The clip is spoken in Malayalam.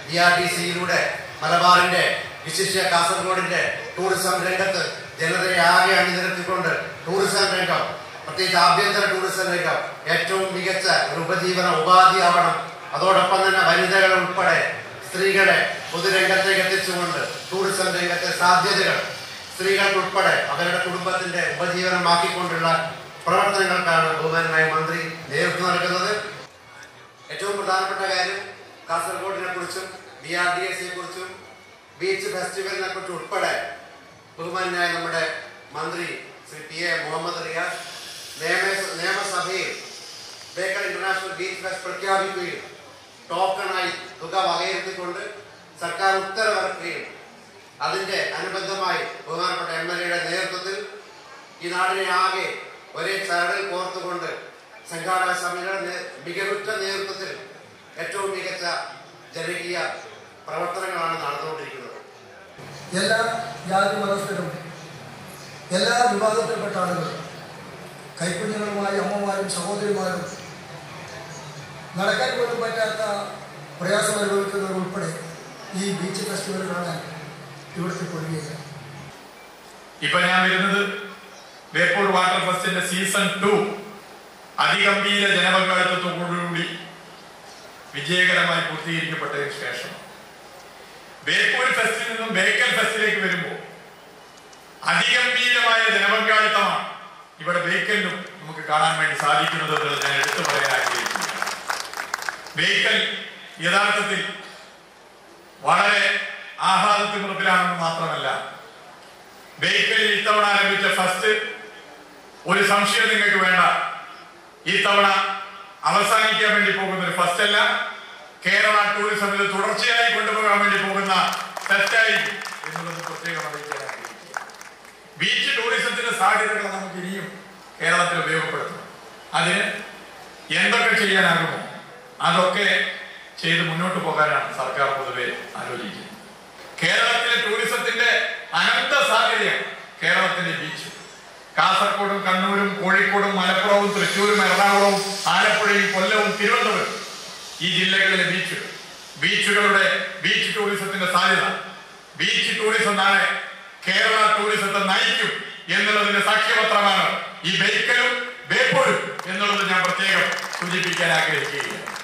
ബി ആർ ടി സിയിലൂടെ മലബാറിന്റെ വിശിഷ്യ കാസർഗോഡിന്റെ ടൂറിസം രംഗത്ത് ജനതയെ ആകെ അണിനിരത്തിക്കൊണ്ട് ടൂറിസം രംഗം പ്രത്യേകിച്ച് ആഭ്യന്തര ടൂറിസം രംഗം ഏറ്റവും മികച്ച ഒരു ഉപജീവന ഉപാധിയാവണം അതോടൊപ്പം തന്നെ വനിതകൾ ഉൾപ്പെടെ സ്ത്രീകളെ പൊതുരംഗത്തേക്ക് എത്തിച്ചുകൊണ്ട് ടൂറിസം രംഗത്തെ സാധ്യതകൾ സ്ത്രീകൾക്കുൾപ്പെടെ അവരുടെ കുടുംബത്തിന്റെ ഉപജീവനമാക്കിക്കൊണ്ടുള്ള പ്രവർത്തനങ്ങൾക്കാണ് ബഹുമാനായ മന്ത്രി നേതൃത്വം നൽകുന്നത് ഏറ്റവും പ്രധാനപ്പെട്ട കാര്യം കാസർഗോഡിനെ കുറിച്ചും ബി ആർ ഡി എസിനെ കുറിച്ചും ബീച്ച് ഫെസ്റ്റിവലിനെ കുറിച്ചും ഉൾപ്പെടെ ബഹുമാനായ നമ്മുടെ മന്ത്രി ശ്രീ പി എ മുഹമ്മദ് റിയാസ് നിയമ- നിയമസഭയിൽ ബേക്കൽ ഇന്റർനാഷണൽ ബീച്ച് ഫെസ്റ്റ് പ്രഖ്യാപിക്കുകയും ടോക്കണായി തുക വകയിരുത്തിക്കൊണ്ട് സർക്കാർ ഉത്തരവിറക്കുകയും അതിന്റെ അനുബന്ധമായി ബഹുമാനപ്പെട്ട എം എൽ എയുടെ നേതൃത്വത്തിൽ ഈ നാടിനെ ആകെ ഒരേ ചരടിൽ കോർത്തുകൊണ്ട് സംഘാടക സമിതിയുടെ നേ- മികവുറ്റ നേതൃത്വത്തിൽ ഏറ്റവും മികച്ച ജനകീയ പ്രവർത്തനങ്ങളാണ് നടന്നുകൊണ്ടിരിക്കുന്നത് എല്ലാ ജാതി മതസ്ഥരും എല്ലാ വിഭാഗത്തിൽപ്പെട്ട ആളുകളും കൈക്കുഞ്ഞുങ്ങളുമായി അമ്മമാരും സഹോദരിമാരും നടക്കാൻ പോലും പറ്റാത്ത പ്രയാസം അനുഭവിക്കുന്നവർ ഉൾപ്പെടെ ഈ ബീച്ച് ഫെസ്റ്റിവൽ കാണാൻ ഇവിടുത്തെ കൊള്ളുകയില്ല ഇപ്പൊ ഞാൻ വരുന്നത് ബേപ്പൂർ വാട്ടർ ഫെസ്റ്റിന്റെ സീസൺ ടു അതിഗംഭീര ജനപങ്കാളിത്തത്തോടുകൂടി വിജയകരമായി പൂർത്തീകരിക്കപ്പെട്ടതിന് ശേഷം ബേപ്പൂർ ഫെസ്റ്റിൽ നിന്നും ബേക്കൽ ഫെസ്റ്റിലേക്ക് വരുമ്പോൾ അതിഗംഭീരമായ ജനപങ്കാളിത്തമാണ് ഇവിടെ ബേക്കലിലും നമുക്ക് കാണാൻ വേണ്ടി സാധിക്കുന്നത് എന്നുള്ളത് ഞാൻ എടുത്തു പറയാൻ ആഗ്രഹിക്കുന്നു ബേക്കൽ യഥാർത്ഥത്തിൽ വളരെ ആഹ്ലാദത്തിമുറപ്പിലാണെന്ന് മാത്രമല്ല ബേക്കലിൽ ഇത്തവണ ആരംഭിച്ച ഫസ്റ്റ് ഒരു സംശയം നിങ്ങൾക്ക് വേണ്ട ഇത്തവണ അവസാനിക്കാൻ വേണ്ടി പോകുന്ന ഒരു ഫസ്റ്റ് അല്ല കേരള ടൂറിസം ഇത് തുടർച്ചയായി കൊണ്ടുപോകാൻ വേണ്ടി പോകുന്ന ഫെസ്റ്റായിരിക്കും എന്നുള്ളത് പ്രത്യേകം അറിയിക്കാൻ ആഗ്രഹിക്കുന്നു ബീച്ച് ടൂറിസത്തിന്റെ സാധ്യതകൾ നമുക്ക് ഇനിയും കേരളത്തിൽ ഉപയോഗപ്പെടുത്തണം അതിന് എന്തൊക്കെ ചെയ്യാനാകുമോ അതൊക്കെ ചെയ്ത് മുന്നോട്ട് പോകാനാണ് സർക്കാർ പൊതുവെ ആലോചിക്കുന്നത് കേരളത്തിലെ ടൂറിസത്തിന്റെ അനന്ത സാധ്യതയാണ് കേരളത്തിന്റെ ബീച്ച് കാസർഗോഡും കണ്ണൂരും കോഴിക്കോടും മലപ്പുറവും തൃശ്ശൂരും എറണാകുളവും ആലപ്പുഴയും കൊല്ലവും തിരുവനന്തപുരം ഈ ജില്ലകളിലെ ബീച്ചുകൾ ബീച്ചുകളുടെ ബീച്ച് ടൂറിസത്തിന്റെ സാധ്യത ബീച്ച് ടൂറിസം നാളെ കേരള ടൂറിസത്തെ നയിക്കും എന്നുള്ളതിന്റെ സാക്ഷ്യപത്രമാണ് ഈ ബേക്കലും ബേപ്പൂരും എന്നുള്ളത് ഞാൻ പ്രത്യേകം സൂചിപ്പിക്കാൻ ആഗ്രഹിക്കുകയാണ്